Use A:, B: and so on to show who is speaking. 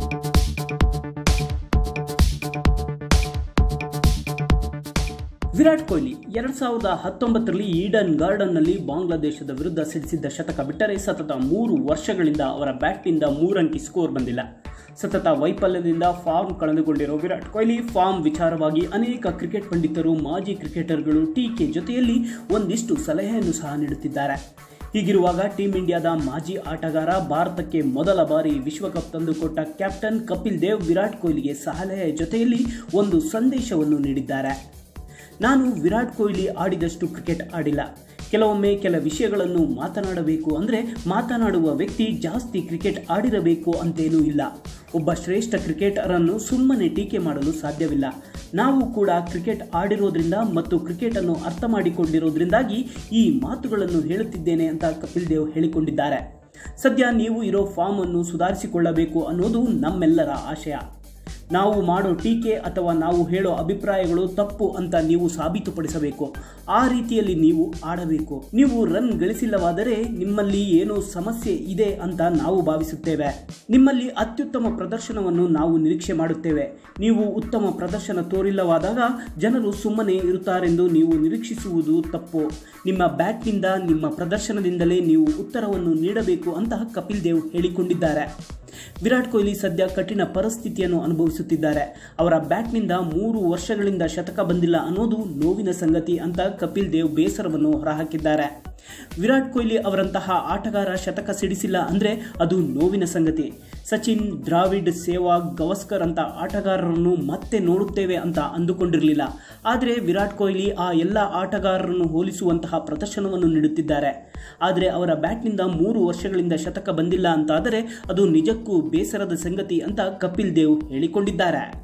A: ವಿರಾಟ್ ಕೊಹ್ಲಿ ಎರಡ್ ಸಾವಿರದ ಹತ್ತೊಂಬತ್ತರಲ್ಲಿ ಈಡನ್ ಗಾರ್ಡನ್ನಲ್ಲಿ ಬಾಂಗ್ಲಾದೇಶದ ವಿರುದ್ಧ ಸಿಡಿಸಿದ್ದ ಶತಕ ಬಿಟ್ಟರೆ ಸತತ ಮೂರು ವರ್ಷಗಳಿಂದ ಅವರ ಬ್ಯಾಟ್ನಿಂದ ಮೂರಂಕಿ ಸ್ಕೋರ್ ಬಂದಿಲ್ಲ ಸತತ ವೈಫಲ್ಯದಿಂದ ಫಾರ್ಮ್ ಕಳೆದುಕೊಂಡಿರೋ ವಿರಾಟ್ ಕೊಹ್ಲಿ ಫಾರ್ಮ್ ವಿಚಾರವಾಗಿ ಅನೇಕ ಕ್ರಿಕೆಟ್ ಪಂಡಿತರು ಮಾಜಿ ಕ್ರಿಕೆಟರ್ಗಳು ಟೀಕೆ ಜೊತೆಯಲ್ಲಿ ಒಂದಿಷ್ಟು ಸಲಹೆಯನ್ನು ಸಹ ನೀಡುತ್ತಿದ್ದಾರೆ ಹೀಗಿರುವಾಗ ಟೀಂ ಇಂಡಿಯಾದ ಮಾಜಿ ಆಟಗಾರ ಭಾರತಕ್ಕೆ ಮೊದಲ ಬಾರಿ ವಿಶ್ವಕಪ್ ತಂದುಕೊಟ್ಟ ಕ್ಯಾಪ್ಟನ್ ಕಪಿಲ್ ದೇವ್ ವಿರಾಟ್ ಕೊಹ್ಲಿಗೆ ಸಲಹೆಯ ಜೊತೆಯಲ್ಲಿ ಒಂದು ಸಂದೇಶವನ್ನು ನೀಡಿದ್ದಾರೆ ನಾನು ವಿರಾಟ್ ಕೊಹ್ಲಿ ಆಡಿದಷ್ಟು ಕ್ರಿಕೆಟ್ ಆಡಿಲ್ಲ ಕೆಲವೊಮ್ಮೆ ಕೆಲ ವಿಷಯಗಳನ್ನು ಮಾತನಾಡಬೇಕು ಅಂದರೆ ಮಾತನಾಡುವ ವ್ಯಕ್ತಿ ಜಾಸ್ತಿ ಕ್ರಿಕೆಟ್ ಆಡಿರಬೇಕು ಅಂತೇನೂ ಇಲ್ಲ ಒಬ್ಬ ಶ್ರೇಷ್ಠ ಕ್ರಿಕೆಟರನ್ನು ಸುಮ್ಮನೆ ಟೀಕೆ ಮಾಡಲು ಸಾಧ್ಯವಿಲ್ಲ ನಾವು ಕೂಡ ಕ್ರಿಕೆಟ್ ಆಡಿರೋದ್ರಿಂದ ಮತ್ತು ಕ್ರಿಕೆಟನ್ನು ಅರ್ಥ ಮಾಡಿಕೊಂಡಿರೋದ್ರಿಂದಾಗಿ ಈ ಮಾತುಗಳನ್ನು ಹೇಳುತ್ತಿದ್ದೇನೆ ಅಂತ ಕಪಿಲ್ ದೇವ್ ಹೇಳಿಕೊಂಡಿದ್ದಾರೆ ಸದ್ಯ ನೀವು ಇರೋ ಫಾರ್ಮ್ ಅನ್ನು ಸುಧಾರಿಸಿಕೊಳ್ಳಬೇಕು ಅನ್ನೋದು ನಮ್ಮೆಲ್ಲರ ಆಶಯ ನಾವು ಮಾಡೋ ಟೀಕೆ ಅಥವಾ ನಾವು ಹೇಳೋ ಅಭಿಪ್ರಾಯಗಳು ತಪ್ಪು ಅಂತ ನೀವು ಸಾಬೀತುಪಡಿಸಬೇಕು ಆ ರೀತಿಯಲ್ಲಿ ನೀವು ಆಡಬೇಕು ನೀವು ರನ್ ಗಳಿಸಿಲ್ಲವಾದರೆ ನಿಮ್ಮಲ್ಲಿ ಏನೋ ಸಮಸ್ಯೆ ಇದೆ ಅಂತ ನಾವು ಭಾವಿಸುತ್ತೇವೆ ನಿಮ್ಮಲ್ಲಿ ಅತ್ಯುತ್ತಮ ಪ್ರದರ್ಶನವನ್ನು ನಾವು ನಿರೀಕ್ಷೆ ಮಾಡುತ್ತೇವೆ ನೀವು ಉತ್ತಮ ಪ್ರದರ್ಶನ ತೋರಿಲ್ಲವಾದಾಗ ಜನರು ಸುಮ್ಮನೆ ಇರುತ್ತಾರೆಂದು ನೀವು ನಿರೀಕ್ಷಿಸುವುದು ತಪ್ಪು ನಿಮ್ಮ ಬ್ಯಾಟ್ನಿಂದ ನಿಮ್ಮ ಪ್ರದರ್ಶನದಿಂದಲೇ ನೀವು ಉತ್ತರವನ್ನು ನೀಡಬೇಕು ಅಂತ ಕಪಿಲ್ ದೇವ್ ಹೇಳಿಕೊಂಡಿದ್ದಾರೆ ವಿರಾಟ್ ಕೊಹ್ಲಿ ಸದ್ಯ ಕಠಿಣ ಪರಿಸ್ಥಿತಿಯನ್ನು ಅನುಭವಿಸುತ್ತಿದ್ದಾರೆ ಅವರ ಬ್ಯಾಟ್ನಿಂದ ಮೂರು ವರ್ಷಗಳಿಂದ ಶತಕ ಬಂದಿಲ್ಲ ಅನ್ನೋದು ನೋವಿನ ಸಂಗತಿ ಅಂತ ಕಪಿಲ್ ದೇವ್ ಬೇಸರವನ್ನು ಹೊರಹಾಕಿದ್ದಾರೆ ವಿರಾಟ್ ಕೊಹ್ಲಿ ಅವರಂತಹ ಆಟಗಾರ ಶತಕ ಸಿಡಿಸಿಲ್ಲ ಅಂದರೆ ಅದು ನೋವಿನ ಸಂಗತಿ ಸಚಿನ್ ದ್ರಾವಿಡ್ ಸೇವಾಗ್ ಗವಸ್ಕರ್ ಅಂತ ಆಟಗಾರರನ್ನು ಮತ್ತೆ ನೋಡುತ್ತೇವೆ ಅಂತ ಅಂದುಕೊಂಡಿರಲಿಲ್ಲ ಆದರೆ ವಿರಾಟ್ ಕೊಹ್ಲಿ ಆ ಎಲ್ಲ ಆಟಗಾರರನ್ನು ಹೋಲಿಸುವಂತಹ ಪ್ರದರ್ಶನವನ್ನು ನೀಡುತ್ತಿದ್ದಾರೆ ಆದರೆ ಅವರ ಬ್ಯಾಟ್ನಿಂದ ಮೂರು ವರ್ಷಗಳಿಂದ ಶತಕ ಬಂದಿಲ್ಲ ಅಂತಾದರೆ ಅದು ನಿಜಕ್ಕೂ ಬೇಸರದ ಸಂಗತಿ ಅಂತ ಕಪಿಲ್ ದೇವ್ ಹೇಳಿಕೊಂಡಿದ್ದಾರೆ